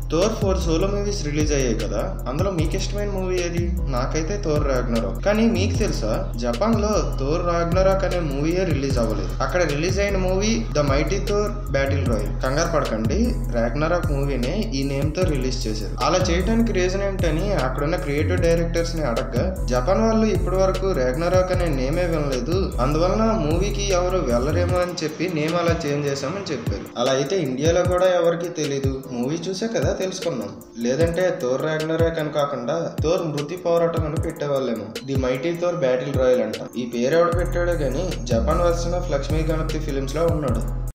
Thor four solo movies release అయ్యాయి కదా అందులో మీకు ఇష్టమైన మూవీ ఏది నాకైతే థోర్ రాగ్నరాక్ కానీ మీకు తెలుసా జపాన్ లో థోర్ రాగ్నరాక్ అనే మూవీయే రిలీజ్ అవ్వలేదు అక్కడ రిలీజ్ అయిన movie the mighty Thor battle royale కంగారు పడకండి రాగ్నరాక్ మూవీనే ఈ నేమ్ తో రిలీజ్ చేశారు అలా చేయడానికి రీజన్ ఏంటని అక్కడున్న క్రియేటివ్ డైరెక్టర్స్ ని అడగగా జపాన్ వాళ్ళు ఇప్పటి వరకు రాగ్నరాక్ అనే నేమే వినలేదు అందువలన మూవీకి ఎవరు వెళ్ళరేమో అని చెప్పి నేమ్ అలా చేంజ్ చేశామని చెప్పారు అలా అయితే ఇండియాలో కూడా ఎవరికి తెలీదు మూవీ చూసే కదా తెలుసుకున్నాం లేదంటే థోర్ రాగ్నరాక్ అని కాకుండా థోర్ మృతి పోరాటం అని పెట్టేవాళ్ళేమో the mighty Thor battle royale అంట ఈ పేరు ఎవడు పెట్టాడో గానీ Japan version of Lakshmi Ganapathi films లో ఉన్నాడు